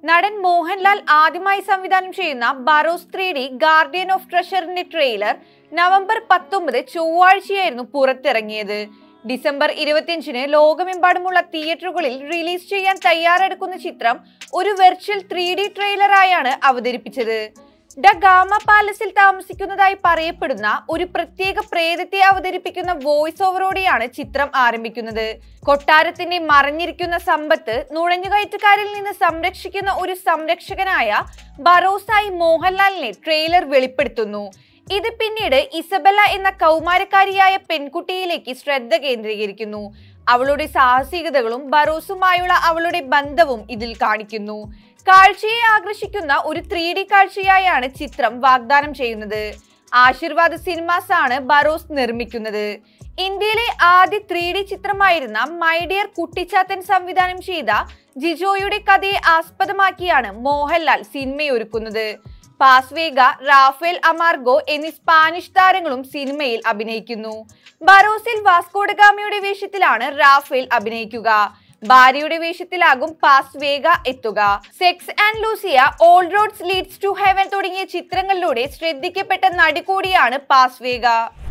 നടൻ മോഹൻലാൽ ആദ്യമായി സംവിധാനം ചെയ്യുന്ന Barroz three D guardian of ട്രഷറിന്റെ ട്രെയിലർ നവംബർ പത്തൊമ്പത് ചൊവ്വാഴ്ചയായിരുന്നു പുറത്തിറങ്ങിയത് ഡിസംബർ ഇരുപത്തിയഞ്ചിന് ലോകമെമ്പാടുമുള്ള തിയേറ്ററുകളിൽ റിലീസ് ചെയ്യാൻ തയ്യാറെടുക്കുന്ന ചിത്രം ഒരു വെർച്വൽ ത്രീ ഡി ട്രെയിലറായാണ് അവതരിപ്പിച്ചത് ഡ ഗാമ പാലസിൽ താമസിക്കുന്നതായി പറയപ്പെടുന്ന ഒരു പ്രത്യേക പ്രേതത്തെ അവതരിപ്പിക്കുന്ന വോയിസ് ഓവറോടെയാണ് ചിത്രം ആരംഭിക്കുന്നത് കൊട്ടാരത്തിന്റെ മറഞ്ഞിരിക്കുന്ന സമ്പത്ത് നുഴഞ്ഞുകയറ്റക്കാരിൽ നിന്ന് സംരക്ഷിക്കുന്ന ഒരു സംരക്ഷകനായ ബറോസായി മോഹൻലാലിനെ ട്രെയിലർ വെളിപ്പെടുത്തുന്നു ഇത് പിന്നീട് ഇസബല്ല എന്ന കൗമാരക്കാരിയായ പെൺകുട്ടിയിലേക്ക് ശ്രദ്ധ കേന്ദ്രീകരിക്കുന്നു അവളുടെ സാഹസികതകളും ബറോസുമായുള്ള അവളുടെ ബന്ധവും ഇതിൽ കാണിക്കുന്നു കാഴ്ചയെ ആകർഷിക്കുന്ന ഒരു ത്രീ ഡി കാഴ്ചയായാണ് ചിത്രം വാഗ്ദാനം ചെയ്യുന്നത് ആശീർവാദ് സിനിമാസ് ആണ് ബറോസ് നിർമ്മിക്കുന്നത് ഇന്ത്യയിലെ ആദ്യ ത്രീ ഡി ചിത്രമായിരുന്ന മൈ ഡിയർ കുട്ടിച്ചാത്തൻ സംവിധാനം ചെയ്ത ജിജോയുടെ കഥയെ ആസ്പദമാക്കിയാണ് മോഹൻലാൽ സിനിമയൊരുക്കുന്നത് പാസ്വേഗ റാഫേൽ അമാർഗോ എന്നീ സ്പാനിഷ് താരങ്ങളും സിനിമയിൽ അഭിനയിക്കുന്നു ബറോസിൽ വാസ്കോഡഗാമയുടെ വേഷത്തിലാണ് റാഫേൽ അഭിനയിക്കുക ഭാര്യയുടെ വേഷത്തിലാകും പാസ്വേഗ എത്തുക sex and Lucia all roads leads to heaven തുടങ്ങിയ ചിത്രങ്ങളിലൂടെ ശ്രദ്ധിക്കപ്പെട്ട നടി കൂടിയാണ് പാസ്വേഗ